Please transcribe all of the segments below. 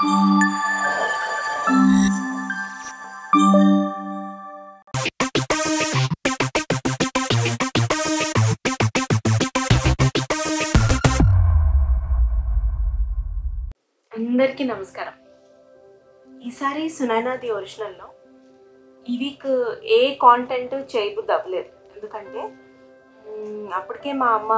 అందరికీ నమస్కారం ఈసారి సునైనాది ఒరిజినల్లో ఈ వీక్ ఏ కాంటెంట్ చేయబుద్ది అవ్వలేదు ఎందుకంటే మ్, అప్పటికే మా అమ్మ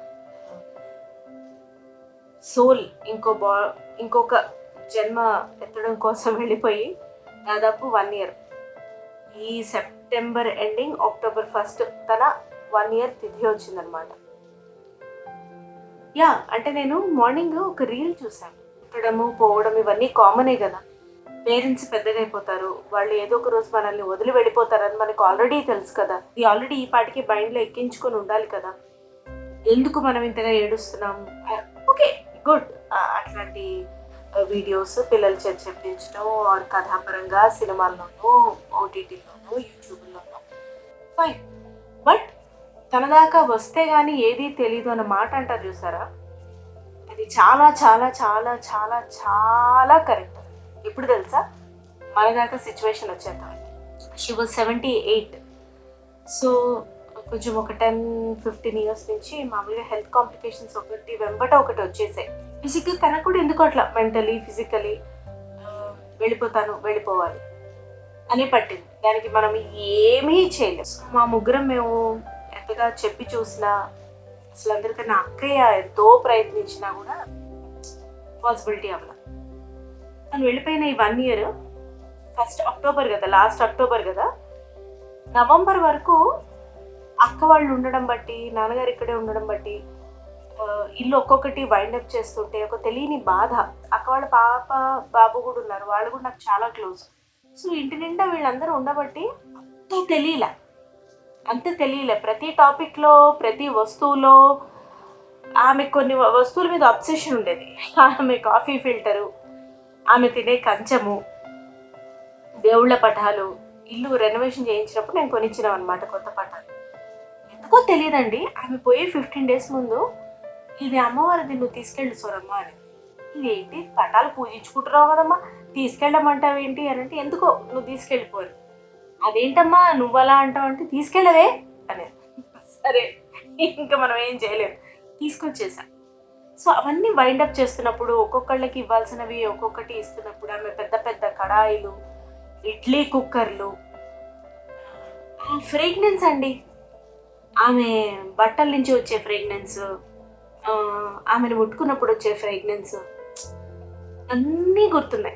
సోల్ ఇంకో బా ఇంకొక జన్మ ఎత్తడం కోసం వెళ్ళిపోయి దాదాపు వన్ ఇయర్ ఈ సెప్టెంబర్ ఎండింగ్ అక్టోబర్ ఫస్ట్ తన వన్ ఇయర్ తిథి వచ్చిందనమాట యా అంటే నేను మార్నింగ్ ఒక రీల్ చూశాను పుట్టడము పోవడం ఇవన్నీ కామనే కదా పేరెంట్స్ పెద్దగా అయిపోతారు వాళ్ళు ఏదో ఒక రోజు మనల్ని వదిలి వెళ్ళిపోతారని మనకు ఆల్రెడీ తెలుసు కదా ఇది ఆల్రెడీ ఈ పాటికి మైండ్లో ఎక్కించుకొని ఉండాలి కదా ఎందుకు మనం ఇంతగా ఏడుస్తున్నాం ఓకే గుడ్ అట్లాంటి వీడియోస్ పిల్లల చేత చెప్పించడం ఆర్ కథాపరంగా సినిమాల్లోనూ ఓటీటీలోనూ యూట్యూబ్లోనూ ఫైన్ బట్ తన దాకా వస్తే కానీ ఏది తెలీదు అన్న మాట అంటారు చూసారా అది చాలా చాలా చాలా చాలా చాలా కరెక్ట్ ఎప్పుడు తెలుసా మన దాకా సిచ్యువేషన్ వచ్చేద్దాం she was seventy eight so కొంచెం ఒక టెన్ ఫిఫ్టీన్ ఇయర్స్ నుంచి మామూలుగా హెల్త్ కాంప్లికేషన్స్ ఒకటి వెంబట ఒకటి వచ్చేసాయి ఫిజికల్ తనకు కూడా ఎందుకు అట్లా మెంటలీ ఫిజికలీ వెళ్ళిపోతాను వెళ్ళిపోవాలి అని పట్టింది దానికి మనం ఏమీ చేయలేం సో మా ముగ్గురం మేము ఎంతగా చెప్పి చూసినా అసలు అందరికన్నా అక్కయ్య ఎంతో ప్రయత్నించినా కూడా పాసిబిలిటీ అవ్వల తను వెళ్ళిపోయిన ఈ వన్ ఇయర్ ఫస్ట్ అక్టోబర్ కదా లాస్ట్ అక్టోబర్ కదా నవంబర్ వరకు అక్క వాళ్ళు ఉండడం బట్టి నాన్నగారు ఇక్కడే ఉండడం బట్టి ఆ, ఇల్లు ఒక్కొక్కటి వైండప్ చేస్తుంటే ఒక తెలియని బాధ అక్క వాళ్ళ పాప బాబు కూడా ఉన్నారు వాళ్ళు కూడా నాకు చాలా క్లోజ్ సో ఇంటి నిండా వీళ్ళందరూ ఉండబట్టి అంత తెలియలే అంత తెలియలే ప్రతి టాపిక్లో ప్రతి వస్తువులో ఆమె కొన్ని వ- వస్తువుల మీద అబ్సెషన్ ఉండేది ఆమె కాఫీ ఫిల్టరు ఆమె తినే కంచము దేవుళ్ళ పటాలు ఇల్లు రెనోవేషన్ చేయించినప్పుడు నేను కొనిచ్చినాం అనమాట కొత్త పటాలు ఎందుకో తెలియదండి ఆమె పోయి ఫిఫ్టీన్ డేస్ ముందు ఇది అమ్మవారిది నువ్వు తీసుకెళ్ళు సూరమ్మ అని ఇదేంటి పటాలు పూజించుకుంటున్నావు కదమ్మా తీసుకెళ్ళమంటావు ఏంటి అని అంటే ఎందుకో నువ్వు తీసుకెళ్ళిపోరు అదేంటమ్మా నువ్వు అలా అంటావు అంటే తీసుకెళ్ళవే అని సరే ఇంకా మనం ఏం చేయలేం తీసుకొచ్చేసా సో అవన్నీ వైండప్ చేస్తున్నప్పుడు ఒక్కొక్కళ్ళకి ఇవ్వాల్సినవి ఒక్కొక్కటి ఇస్తున్నప్పుడు ఆమె పెద్ద పెద్ద కడాయిలు ఇడ్లీ కుక్కర్లు ఆ ఫ్రేగ్నెన్స్ అండి ఆమె బట్టల నుంచి వచ్చే ఫ్రేగ్నెన్స్ ఆమెను ముట్టుకున్నప్పుడు వచ్చే ఫ్రేగ్నెన్స్ అన్నీ గుర్తున్నాయి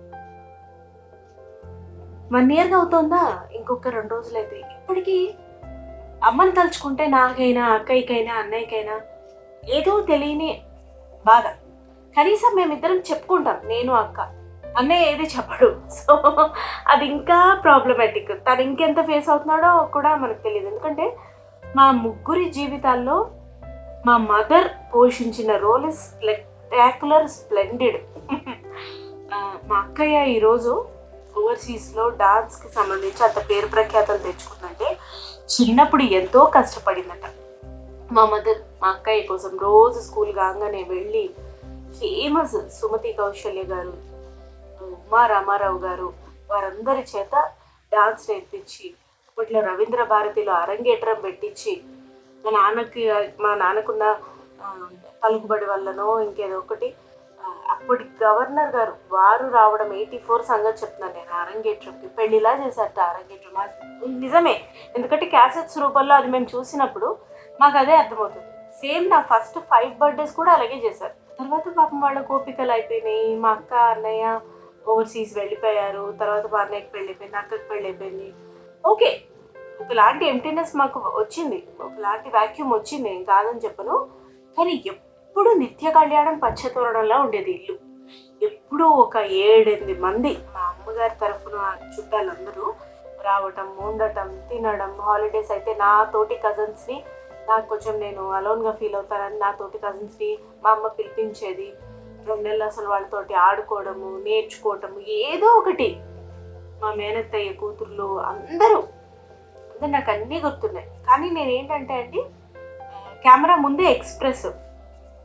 వన్ ఇయర్గా అవుతుందా ఇంకొక రెండు రోజులైతే ఇప్పటికీ అమ్మని తలుచుకుంటే నాకైనా అక్కయ్యకైనా అన్నయ్యకైనా ఏదో తెలియని బాధ కనీసం మేమిద్దరం చెప్పుకుంటాం నేను అక్క అన్నయ్య ఏది చెప్పడు సో అది ఇంకా ప్రాబ్లమాటిక్ తను ఇంకెంత ఫేస్ అవుతున్నాడో కూడా మనకు తెలియదు ఎందుకంటే మా ముగ్గురి జీవితాల్లో మా మదర్ పోషించిన రోల్ ఇస్ స్పెక్టాకులర్ స్ప్లెండెడ్ మా అక్కయ్య ఈరోజు ఓవర్సీస్లో డాన్స్కి సంబంధించి అంత పేరు ప్రఖ్యాతలు తెచ్చుకుందంటే చిన్నప్పుడు ఎంతో కష్టపడిందట మా మదర్ మా అక్కయ్య కోసం రోజు స్కూల్ కాగానే వెళ్ళి ఫేమస్ సుమతి కౌశల్య గారు ఉమా రామారావు గారు వారందరి చేత డాన్స్ నేర్పించి అప్పట్లో రవీంద్ర భారతిలో అరంగేట్రం పెట్టించి మా నాన్నకి మా నాన్నకున్న ఆ, పలుకుబడి వల్లనో ఇంకేదో ఒకటి ఆ, అప్పటి గవర్నర్ గారు వారు రావడం ఎయిటీ ఫోర్ సంగతి చెప్తున్నాను నేను అరంగేట్రంకి పెళ్లిలా చేశారట అరంగేట్రం అది నిజమే ఎందుకంటే క్యాసెట్స్ రూపంలో అది మేము చూసినప్పుడు మాకు అదే అర్థమవుతుంది సేమ్ నా ఫస్ట్ ఫైవ్ బర్త్డేస్ కూడా అలాగే చేశారు తర్వాత పాపం వాళ్ళ కోపికలు అయిపోయినాయి మా అక్క అన్నయ్య ఓవర్సీస్ వెళ్ళిపోయారు తర్వాత మా అన్నయ్యకి పెళ్ళి అయిపోయింది అక్కకి పెళ్ళి అయిపోయింది ఓకే ఒకలాంటి ఎంటీనెస్ మాకు వచ్చింది ఒకలాంటి వాక్యూమ్ వచ్చింది నేను కాదని చెప్పను కానీ ఎప్పుడు నిత్య కళ్యాణం పచ్చతోరణంలా ఉండేది ఇల్లు ఎప్పుడూ ఒక ఏడెనిమిది మంది మా అమ్మగారి తరఫున చుట్టాలందరూ రావటం ఉండటం తినడం హాలిడేస్ అయితే నా తోటి కజిన్స్ని నాకు కొంచెం నేను అలోన్గా ఫీల్ అవుతానని నా తోటి కజిన్స్ని మా అమ్మ పిలిపించేది రెండు నెలలు అసలు వాళ్ళతోటి ఆడుకోవడము నేర్చుకోవటము ఏదో ఒకటి మా మేనత్తయ్య కూతుర్లు అందరూ అందరూ నాకు అన్నీ గుర్తున్నాయి కానీ నేను ఏంటంటే అండి ఆ, కెమెరా ముందే ఎక్స్ప్రెస్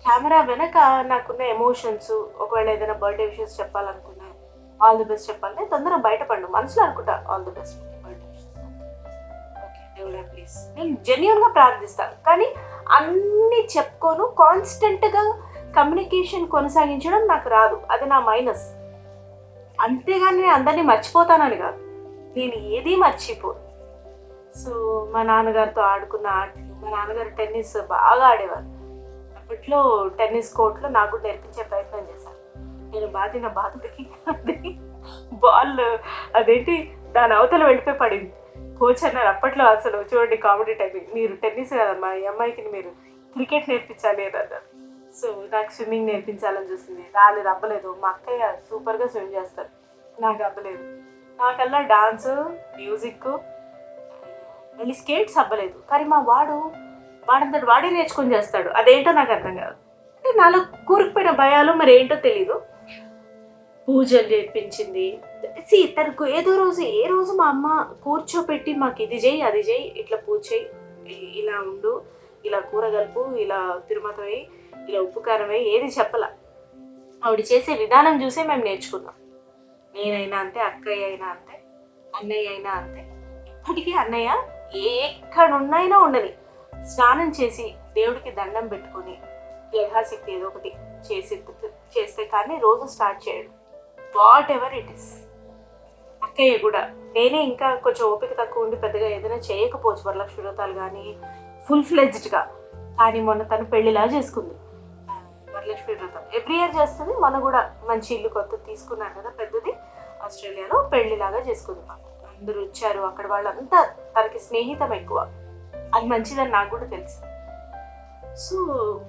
కెమెరా వెనక నాకున్న ఎమోషన్స్ ఒకవేళ ఏదైనా బర్త్డే విషెస్ చెప్పాలనుకున్నా ఆల్ ది బెస్ట్ చెప్పాలంటే తొందరగా బయటపడు మనసులో అనుకుంటా all the best birthday wishes okay దేవుడా ప్లీజ్ నేను జెన్యున్గా ప్రార్థిస్తాను కానీ అన్నీ చెప్పుకోను కాన్స్టెంట్గా కమ్యూనికేషన్ కొనసాగించడం నాకు రాదు అది నా మైనస్ అంతేగాని నేను అందరినీ మర్చిపోతానని కాదు నేను ఏది మర్చిపోను సో మా నాన్నగారితో ఆడుకున్న ఆటలు మా నాన్నగారు టెన్నిస్ బాగా ఆడేవారు అప్పట్లో టెన్నిస్ కోర్ట్లో నాకు కూడా నేర్పించే ప్రయత్నం చేశాను నేను బాధిన బాధకి అది బాల్ అదేంటి దాని అవతల వెళ్ళిపోయి పడింది కోచ్ అన్నారు అప్పట్లో అసలు చూడండి కామెడీ టైమింగ్ మీరు టెన్నిస్ కదమ్మా ఈ అమ్మాయికి మీరు క్రికెట్ నేర్పించాలి అని అన్నారు సో నాకు స్విమ్మింగ్ నేర్పించాలని చూసింది రాలేదు అవ్వలేదు మా అక్కయ్య సూపర్గా స్విమ్ చేస్తారు నాకు అవ్వలేదు నాకల్లా డాన్స్ మ్యూజిక్ మళ్ళీ స్కేట్స్ అవ్వలేదు కానీ మా వాడు వాడంతటి వాడే నేర్చుకొని చేస్తాడు అదేంటో నాకు అర్థం కాదు అంటే నాలో కూరుకుపోయిన భయాలు మరి ఏంటో తెలీదు పూజలు నేర్పించింది సి తనకు ఏదో రోజు ఏ రోజు మా అమ్మ కూర్చోపెట్టి మాకు ఇది చేయి అది చేయి ఇట్లా పూజ చేయి ఇ- ఇలా ఉండు ఇలా కూర కలుపు ఇలా తిరుమత వేయి ఇలా ఉప్పు కారం వేయి ఏది చెప్పల ఆవిడ చేసే విధానం చూసే మేము నేర్చుకున్నాం నేనైనా అంతే అక్కయ్య అయినా అంతే అన్నయ్య అయినా అంతే ఇప్పటికీ అన్నయ్య ఎక్కడున్నైనా ఉండని స్నానం చేసి దేవుడికి దండం పెట్టుకొని యథాశక్తి ఏదో ఒకటి చేసి చేస్తే కానీ రోజు స్టార్ట్ చేయడు వాట్ ఎవర్ ఇట్ ఇస్ అక్కయ్య కూడా నేనే ఇంకా కొంచెం ఓపిక తక్కువ ఉండి పెద్దగా ఏదైనా చేయకపోవచ్చు వరలక్ష్మి వ్రతాలు కానీ ఫుల్ ఫ్లెజ్డ్గా కానీ మొన్న తను పెళ్లిలా చేసుకుంది ఆ, వరలక్ష్మి వ్రతం ఎవ్రీ ఇయర్ చేస్తుంది మొన్న కూడా మంచి ఇల్లు కొత్త తీసుకున్నాను కదా పెద్దది ఆస్ట్రేలియాలో పెళ్లిలాగా చేసుకుంది పాపం. అందరూ వచ్చారు అక్కడ వాళ్ళంతా తనకి స్నేహితం ఎక్కువ అది మంచిదని నాకు కూడా తెలుసు సో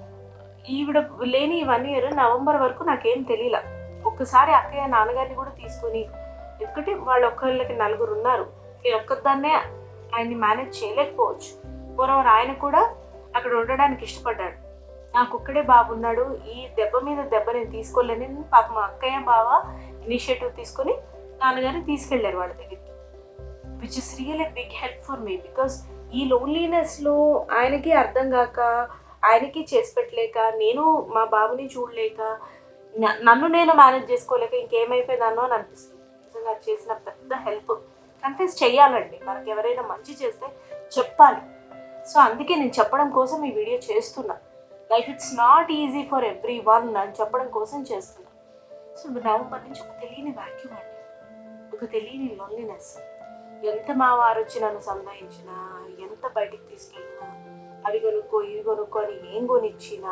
ఈవిడ లేని ఈ వన్ ఇయర్ నవంబర్ వరకు నాకేం తెలియల ఒక్కసారి అక్కయ్య నాన్నగారిని కూడా తీసుకొని ఎందుకంటే వాళ్ళు ఒక్కళ్ళకి నలుగురు ఉన్నారు నేను ఒక్కదాన్నే ఆయన్ని మేనేజ్ చేయలేకపోవచ్చు పూర్వం ఆయన కూడా అక్కడ ఉండడానికి ఇష్టపడ్డాడు నాకు ఒక్కడే బాబున్నాడు ఈ దెబ్బ మీద దెబ్బ నేను తీసుకోలేని పాప మా అక్కయ్య బావ ఇనిషియేటివ్ తీసుకొని నాన్నగారిని తీసుకెళ్లారు వాళ్ళ దగ్గరికి which is real a big help for me because ఈ లోన్లీనెస్లో ఆయనకి అర్థం కాక ఆయనకి చేసి పెట్టలేక నేను మా బాబుని చూడలేక న- నన్ను నేను మేనేజ్ చేసుకోలేక ఇంకేమైపోయిందన్నో అని అనిపిస్తుంది నిజంగా అది చేసిన పెద్ద హెల్ప్ కన్ఫ్యూస్ చెయ్యాలండి మనకి ఎవరైనా మంచి చేస్తే చెప్పాలి సో అందుకే నేను చెప్పడం కోసం ఈ వీడియో చేస్తున్నా life it's not easy for everyone అని చెప్పడం కోసం చేస్తున్నా సో నవంబర్ నుంచి ఒక తెలియని వాక్యూమ్ అండి ఒక తెలియని లోన్లీనెస్ ఎంత మా వారు వచ్చి నన్ను సంధాయించినా ఎంత బయటికి తీసుకెళ్ళినా అవి కొనుక్కో ఇవి కొనుక్కో అని ఏం కొనిచ్చినా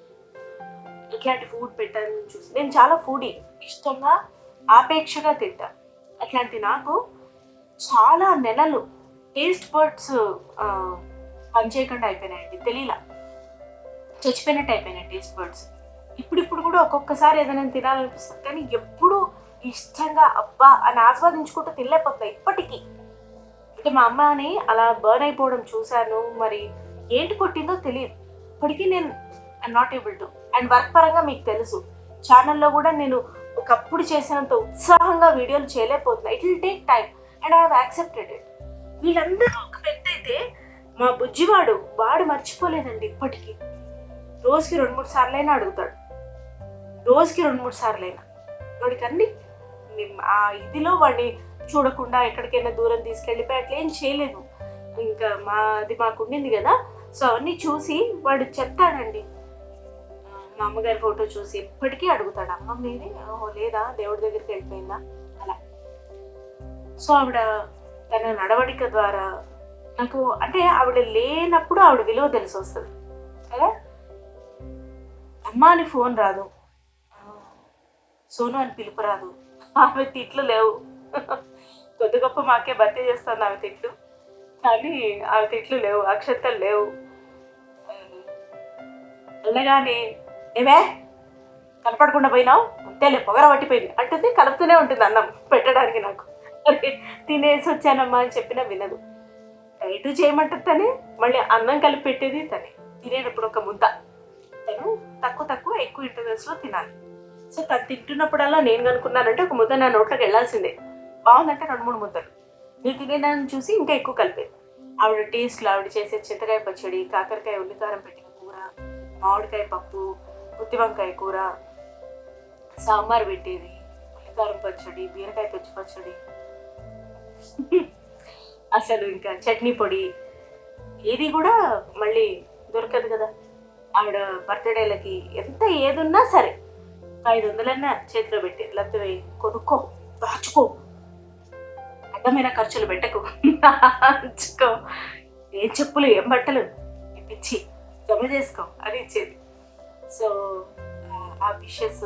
ఇట్లాంటి ఫుడ్ పెట్టాలని చూసి నేను చాలా ఫుడీ ఇష్టంగా ఆపేక్షగా తింటా అట్లాంటి నాకు చాలా నెలలు టేస్ట్ బర్డ్స్ పనిచేయకుండా అయిపోయినాయండి తెలియలా చచ్చిపోయినట్టు అయిపోయినాయి టేస్ట్ బర్డ్స్ ఇప్పుడిప్పుడు కూడా ఒక్కొక్కసారి ఏదైనా తినాలనిపిస్తుంది కానీ ఎప్పుడు ఇష్టంగా అబ్బా అని ఆస్వాదించుకుంటూ తినలేకపోతున్నా ఇప్పటికీ అంటే మా అమ్మని అలా బర్న్ అయిపోవడం చూశాను మరి ఏంటి కొట్టిందో తెలియదు ఇప్పటికీ నేను I not able to and work పరంగా మీకు తెలుసు ఛానల్లో కూడా నేను ఒకప్పుడు చేసినంత ఉత్సాహంగా వీడియోలు చేయలేకపోతున్నా it will take time and I have accepted it వీళ్ళందరూ ఒక వ్యక్తి అయితే మా బుజ్జివాడు వాడు మర్చిపోలేదండి ఇప్పటికీ రోజుకి రెండు మూడు సార్లైనా అడుగుతాడు రోజుకి రెండు మూడు సార్లైనా వాడికి అన్ని మేము ఆ ఇదిలో వాడిని చూడకుండా ఎక్కడికైనా దూరం తీసుకెళ్ళిపోయి అట్లా ఏం చేయలేదు ఇంకా మా అది మాకు ఉండింది కదా సో అవన్నీ చూసి వాడు చెప్తాడండి ఆ, మా అమ్మగారి ఫోటో చూసి ఎప్పటికీ అడుగుతాడు అమ్మ మీది ఓహో లేదా దేవుడి దగ్గరికి వెళ్ళిపోయిందా అలా సో ఆవిడ తన నడవడిక ద్వారా నాకు అంటే ఆవిడ లేనప్పుడు ఆవిడ విలువ తెలిసి వస్తుంది కదా అమ్మ అని ఫోన్ రాదు ఆ, సోను అని పిలుపు రాదు ఆమె తిట్లు లేవు కొద్ది గొప్ప మాకే భర్తీ చేస్తుంది ఆమె తిట్లు కానీ ఆమె తిట్లు లేవు అక్షంతలు లేవు ఆ, వెళ్ళగానే ఏమే కనపడకుండా పోయినావు అంతేలే పొగర పట్టిపోయింది అంటుంది కలుపుతూనే ఉంటుంది అన్నం పెట్టడానికి నాకు అరే తినేసి వచ్చానమ్మా అని చెప్పినా వినదు రైటు చేయమంటుంది తనే మళ్ళీ అన్నం కలిపి పెట్టేది తనే తినేటప్పుడు ఒక ముద్ద తను తక్కువ తక్కువ ఎక్కువ ఇంటర్వెల్స్లో తినాలి సో తను తింటున్నప్పుడల్లా నేను కనుక్కున్నానంటే ఒక ముద్ద నా నోట్లోకి వెళ్ళాల్సిందే బాగుందంటే రెండు మూడు ముద్దలు నేను తినేదాన్ని చూసి ఇంకా ఎక్కువ కలిపేది ఆవిడ టేస్ట్లో ఆవిడ చేసే చింతకాయ పచ్చడి కాకరకాయ ఉల్లికారం పెట్టిన కూర మామిడికాయ పప్పు గుత్తి వంకాయ కూర సాంబార్ పెట్టేది ఉల్లికారం పచ్చడి బీరకాయ పచ్చి పచ్చడి అసలు ఇంకా చట్నీ పొడి ఏది కూడా మళ్ళీ దొరకదు కదా ఆవిడ బర్త్డేలకి ఎంత ఏదున్నా సరే ఒక ఐదు వందలన్నా చేతిలో పెట్టి లేకపోతే కొనుక్కో దాచుకో అడ్డమైన ఖర్చులు పెట్టకు దాచుకో ఏం చెప్పులు ఏం బట్టలు ఇప్పించి జమ చేసుకో అని ఇచ్చేది సో ఆ విషెస్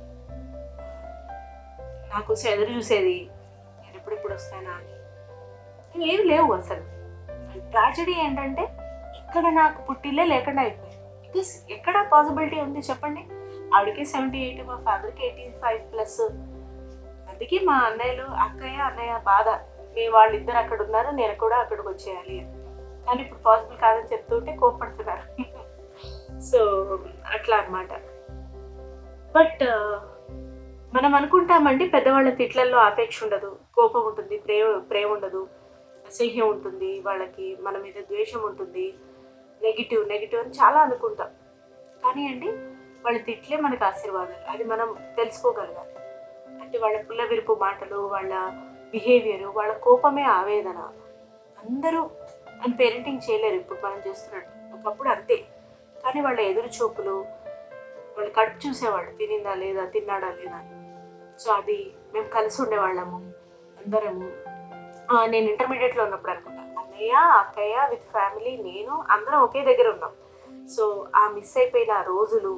నా కోసం ఎదురు చూసేది నేను ఎప్పుడెప్పుడు వస్తానా అని ఏమి లేవు అసలు ట్రాజడీ ఏంటంటే ఇక్కడ నాకు పుట్టిల్లే లేకుండా అయిపోయింది బికాస్ ఎక్కడ పాసిబిలిటీ ఉంది చెప్పండి ఆవిడకి సెవెంటీ ఎయిట్ మా ఫాదర్కి ఎయిటీ ఫైవ్ ప్లస్ అందుకే మా అన్నయ్యలు అక్కయ్య అన్నయ్య బాధ మీ వాళ్ళిద్దరు అక్కడ ఉన్నారు నేను కూడా అక్కడికి వచ్చేయాలి అని కానీ ఇప్పుడు పాసిబుల్ కాదని చెప్తుంటే కోపడుతున్నారు సో అట్లా అన్నమాట బట్ మనం అనుకుంటామండి పెద్దవాళ్ళ తిట్లల్లో ఆపేక్ష ఉండదు కోపం ఉంటుంది ప్రేమ ప్రేమ ఉండదు అసహ్యం ఉంటుంది వాళ్ళకి మన మీద ద్వేషం ఉంటుంది నెగిటివ్ నెగిటివ్ అని చాలా అనుకుంటాం కానీ అండి వాళ్ళ తిట్లే మనకు ఆశీర్వాదాలు అది మనం తెలుసుకోగలగాలి అంటే వాళ్ళ పుల్ల విరుపు మాటలు వాళ్ళ బిహేవియర్ వాళ్ళ కోపమే ఆవేదన అందరూ అని పేరెంటింగ్ చేయలేరు ఇప్పుడు మనం చేస్తున్నట్టు ఒకప్పుడు అంతే కానీ వాళ్ళ ఎదురు చూపులు వాళ్ళు కడుపు చూసేవాళ్ళు తినిందా లేదా తిన్నాడా లేదా సో అది మేము కలిసి ఉండేవాళ్ళము అందరము ఆ, నేను ఇంటర్మీడియట్లో ఉన్నప్పుడు అనుకుంటా అన్నయ్య అక్కయ్య విత్ ఫ్యామిలీ నేను అందరం ఒకే దగ్గర ఉన్నాం సో ఆ మిస్ అయిపోయిన ఆ రోజులు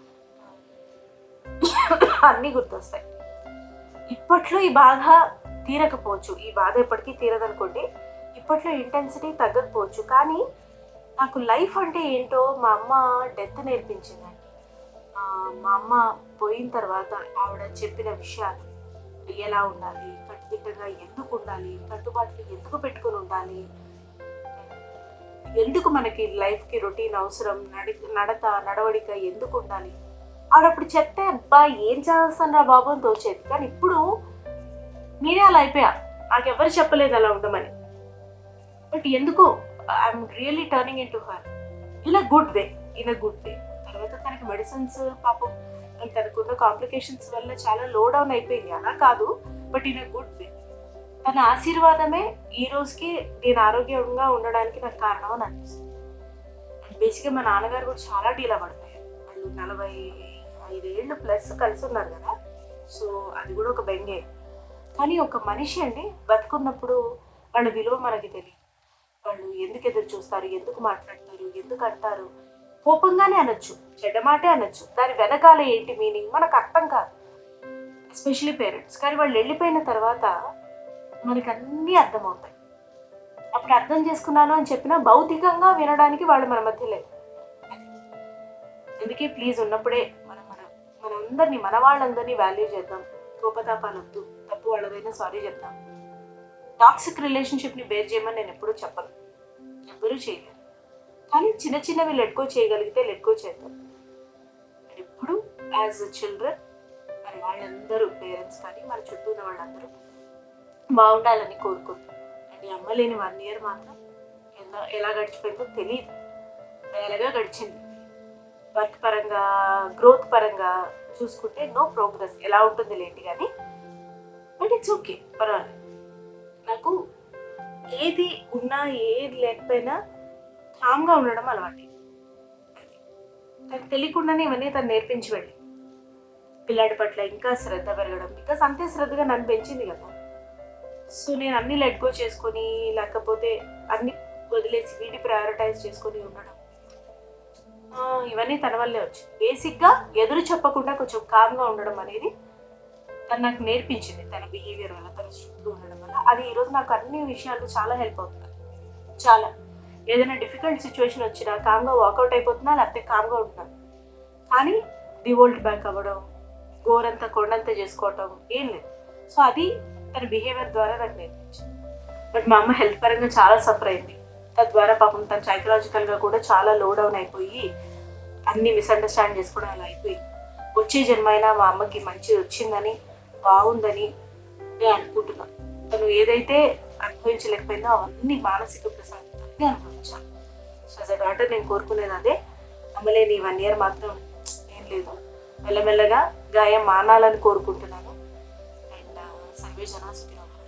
అన్నీ గుర్తొస్తాయి ఇప్పట్లో ఈ బాధ తీరకపోవచ్చు ఈ బాధ ఎప్పటికీ తీరదనుకోండి ఇప్పట్లో ఇంటెన్సిటీ తగ్గకపోవచ్చు కానీ నాకు లైఫ్ అంటే ఏంటో మా అమ్మ డెత్ నేర్పించిందండి ఆ, మా అమ్మ పోయిన తర్వాత ఆవిడ చెప్పిన విషయాలు ఎలా ఉండాలి కట్టుదిట్టంగా ఎందుకు ఉండాలి కట్టుబాట్లు ఎందుకు పెట్టుకుని ఉండాలి ఎందుకు మనకి లైఫ్కి రొటీన్ అవసరం నడి నడత నడవడిక ఎందుకు ఉండాలి ఆవిడప్పుడు చెప్తే అబ్బా ఏం చేస్తాను బాబు అని తోచేది కానీ ఇప్పుడు నేనే అలా అయిపోయా నాకు ఎవరు చెప్పలేదు అలా ఉండమని బట్ ఎందుకో I'm really turning into her in a good way in a good way తర్వాత తనకి మెడిసిన్స్ పాపం తనకున్న కాంప్లికేషన్స్ వల్ల చాలా లో డౌన్ అయిపోయింది అలా కాదు but in a good way తన ఆశీర్వాదమే ఈ రోజుకి నేను ఆరోగ్యంగా ఉండడానికి నాకు కారణం అని అనిపిస్తుంది బేసిక్గా మా నాన్నగారు కూడా చాలా డీలా పడిపోయారు వాళ్ళు నలభై ఐదేళ్ళు ప్లస్ కలిసి ఉన్నారు కదా సో అది కూడా ఒక బెంగే కానీ ఒక మనిషి అండి బతుకున్నప్పుడు వాళ్ళ విలువ మనకి తెలియదు వాళ్ళు ఎందుకు ఎదురు చూస్తారు ఎందుకు మాట్లాడతారు ఎందుకు అంటారు కోపంగానే అనొచ్చు చెడ్డ మాటే అనొచ్చు దాని వెనకాల ఏంటి మీనింగ్ మనకు అర్థం కాదు ఎస్పెషలీ పేరెంట్స్ కానీ వాళ్ళు వెళ్ళిపోయిన తర్వాత మనకి అన్నీ అర్థమవుతాయి అప్పుడు అర్థం చేసుకున్నాను అని చెప్పినా భౌతికంగా వినడానికి వాళ్ళు మన మధ్య లేదు అందుకే ప్లీజ్ ఉన్నప్పుడే మనం మన మనందరినీ మన వాళ్ళందరినీ వాల్యూ చేద్దాం కోపతాపాలు వద్దు తప్పు వాళ్ళదైనా సారీ చెప్తాం టాక్సిక్ రిలేషన్షిప్ని బేర్ చేయమని నేను ఎప్పుడూ చెప్పను ఎవ్వరూ చేయలేరు కానీ చిన్న చిన్నవి లెట్కో చేయగలిగితే లెట్కో చేద్దాం ఎప్పుడు యాజ్ చిల్డ్రన్ మరి వాళ్ళందరూ పేరెంట్స్ కానీ మన చుట్టూ ఉన్న వాళ్ళందరూ బాగుండాలని కోరుకుంటాం అండ్ ఈ అమ్మ లేని వన్ ఇయర్ మాత్రం ఎలా ఎలా గడిచిపోయిందో తెలియదు వేలగా గడిచింది వర్క్ పరంగా గ్రోత్ పరంగా చూసుకుంటే నో ప్రోగ్రెస్ ఎలా ఉంటుంది లేండి కానీ బట్ ఇట్స్ ఓకే పర్వాలేదు నాకు ఏది ఉన్నా ఏది లేకపోయినా కామ్గా ఉండడం అలవాటు తనకు తెలియకుండానే ఇవన్నీ తను నేర్పించి వెళ్ళి పిల్లాడి పట్ల ఇంకా శ్రద్ధ పెరగడం బికాస్ అంతే శ్రద్ధగా నన్ను పెంచింది కదా సో నేను అన్ని లెట్ గో చేసుకొని లేకపోతే అన్ని వదిలేసి వీటి ప్రయారిటైజ్ చేసుకొని ఉండడం ఆ, ఇవన్నీ తన వల్లే వచ్చి బేసిక్గా ఎదురు చెప్పకుండా కొంచెం కామ్గా ఉండడం అనేది తను నాకు నేర్పించింది తన బిహేవియర్ వల్ల తన చుట్టూ ఉండడం వల్ల అది ఈరోజు నాకు అన్ని విషయాలు చాలా హెల్ప్ అవుతుంది చాలా ఏదైనా డిఫికల్ట్ సిచ్యువేషన్ వచ్చినా కామ్గా వాకౌట్ అయిపోతున్నా లేకపోతే కామ్గా ఉంటున్నాను కానీ డివోల్ట్ బ్యాక్ అవ్వడం గోరంతా కొండంతా చేసుకోవటం ఏం లేదు సో అది తన బిహేవియర్ ద్వారా నాకు నేర్పించింది బట్ మా అమ్మ హెల్త్ పరంగా చాలా సఫర్ అయింది తద్వారా పాపం తను సైకలాజికల్గా కూడా చాలా లో డౌన్ అయిపోయి అన్ని మిస్అండర్స్టాండ్ చేసుకోవడం అలా అయిపోయింది వచ్చే జన్మ అయినా మా అమ్మకి మంచిది వచ్చిందని బాగుందని నేను అనుకుంటున్నాను తను ఏదైతే అనుభవించలేకపోయిందో అవన్నీ మానసిక ప్రశాంతతని అనుభవించాను సో అస్ అ డాటర్ నేను కోరుకునేది అదే అమ్మలేని వన్ ఇయర్ మాత్రం నేను లేదు మెల్లమెల్లగా గాయం మానాలని కోరుకుంటున్నాను అండ్ సర్వే జనా సుఖినో భవంతు.